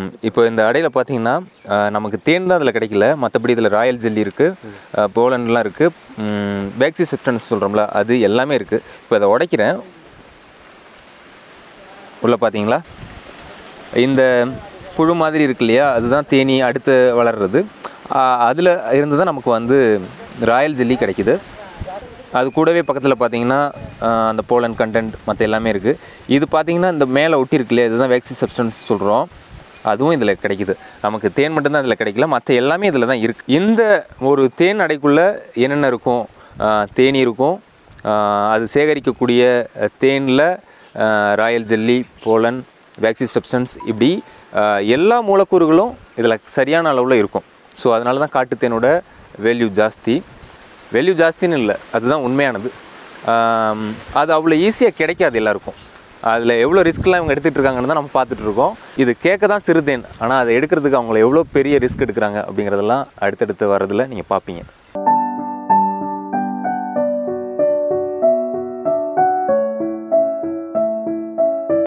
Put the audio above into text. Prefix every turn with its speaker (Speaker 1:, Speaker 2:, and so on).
Speaker 1: இப்போ இந்த அடையில் பார்த்தீங்கன்னா அஹ், நமக்கு தேன் தான் அதில் கிடைக்கல மற்றபடி இதில் ராயல் ஜெல்லி இருக்குது போலண்ட்லாம் இருக்குது பேக்ஸி செப்டன்ஸ் சொல்கிறோம்ல அது எல்லாமே இருக்குது இப்போ அதை உடைக்கிறேன் உள்ளே பார்த்தீங்களா இந்த புழு மாதிரி இருக்கு இல்லையா அதுதான் தேனி அடுத்து வளர்றது அதில் இருந்து தான் நமக்கு வந்து ராயல் ஜெல்லி கிடைக்குது அது கூடவே பக்கத்தில் பார்த்தீங்கன்னா ஆஹ், அந்த போலன் கண்டென்ட் மற்ற எல்லாமே இருக்குது இது பார்த்தீங்கன்னா இந்த மேலே ஒட்டி இருக்கு இல்லையா இதுதான் வேக்சி சப்ஸ்டன்ஸ் சொல்கிறோம் அதுவும் இதில் கிடைக்குது நமக்கு தேன் மட்டும்தான் இதில் கிடைக்கல மற்ற எல்லாமே இதில் தான் இருக்குது இந்த ஒரு தேன் அடைக்குள்ளே என்னென்ன இருக்கும் ஆஹ், தேனி இருக்கும் ஆஹ், அது சேகரிக்கக்கூடிய தேனில் royal jelly pollen waxy substance இப்படி ஆஹ், எல்லா மூலக்கூறுகளும் இதில் சரியான அளவில் இருக்கும் ஸோ அதனால தான் காட்டுத்தேனோட வேல்யூ ஜாஸ்தி வேல்யூ ஜாஸ்தின்னு இல்லை அதுதான் உண்மையானது ஆம், அது அவ்வளோ ஈஸியாக கிடைக்காது எல்லாருக்கும் அதில் எவ்வளோ ரிஸ்க்லாம் இவங்க எடுத்துகிட்டு இருக்காங்கன்னு தான் நம்ம பார்த்துட்டு இருக்கோம் இது கேட்க தான் சிறுதேன் ஆனால் அதை எடுக்கிறதுக்கு அவங்கள எவ்வளோ பெரிய ரிஸ்க் எடுக்கிறாங்க அப்படிங்கிறதெல்லாம் அடுத்தடுத்து வரதில் நீங்கள் பார்ப்பீங்க